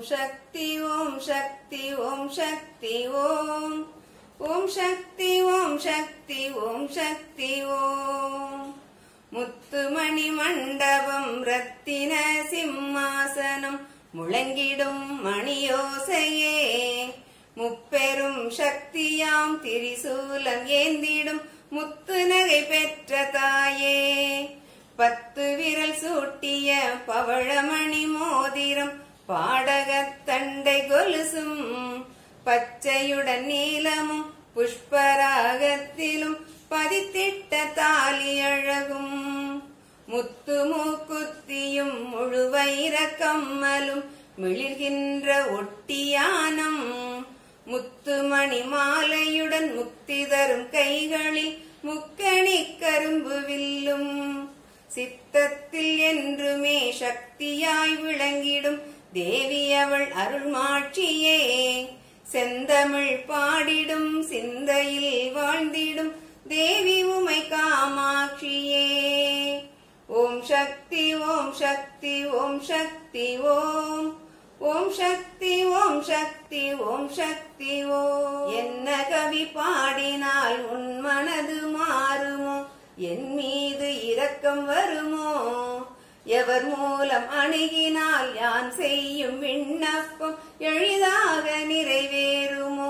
சக்தி ஓம் சக்தி ஓம் சக்தி ஓம் ஓம் சக்தி ஓம் சக்தி ஓம் சக்தி ஓம் முத்துமணி மண்டபம் ரத்தின சிம்மாசனம் முழங்கிடும் மணியோசையே முப்பெரும் சக்தியாம் திரிசூலம் ஏந்திடும் முத்து நகை பெற்ற தாயே பத்து விரல் சூட்டிய பவழமணி மோதிரம் பாடகத் தண்டை கொலுசும் பச்சையுடன் நீலமும் புஷ்பராகத்திலும் பதித்திட்ட தாலி அழகும் முத்து மூக்குத்தியும் முழுவைர கம்மலும் மிளிர்கின்ற ஒட்டியானம் முத்துமணி மாலையுடன் முக்தி தரும் கைகளில் முக்கணி கரும்பு வில்லும் சித்தத்தில் என்றுமே சக்தியாய் விளங்கிடும் தேவி அவள் அருள்மாட்சியே செந்தமிழ் பாடிடும் சிந்தையில் வாழ்ந்திடும் தேவி உமை காமாட்சியே ஓம் சக்தி ஓம் சக்தி ஓம் சக்தி ஓம் ஓம் சக்தி ஓம் சக்தி ஓம் சக்தி ஓம் என்ன கவி பாடினால் உன் மனது மாறுமோ என் மீது இரக்கம் வருமோ எவர் மூலம் அணுகினால் யான் செய்யும் விண்ணப்பம் எளிதாக நிறைவேறுமோ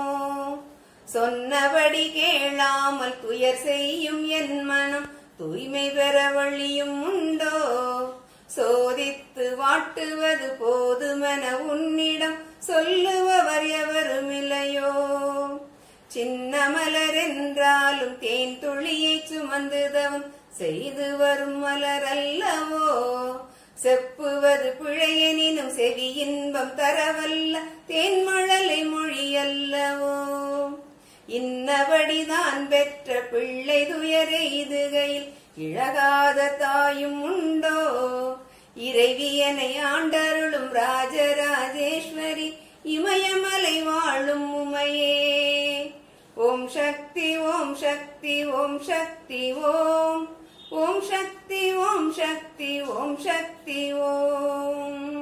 சொன்னபடி கேளாமல் துயர் செய்யும் என் மனம் தூய்மை பெற வழியும் உண்டோ சோதித்து வாட்டுவது போதுமென உன்னிடம் சொல்லுபவர் எவருமில்லையோ சின்ன மலர் என்றாலும் தேன் துளியை சுமந்துதவும் செய்து வரும் மலர் அல்லவோ செப்புவது பிழையெனினும் செவி இன்பம் தரவல்ல தேன்மழலை மொழி அல்லவோ இன்னபடிதான் பெற்ற பிள்ளை துயரெய்துகையில் இழகாத தாயும் உண்டோ இறைவியனை ஆண்டருளும் ராஜராஜேஸ்வரி இமயமலை வாழும் உமையே ஓம் சக்தி ஓம் சக்தி ஓம் சக்தி ஓம் ஓம் சக்தி ஓம் சக்தி ஓம் சக்தி ஓம்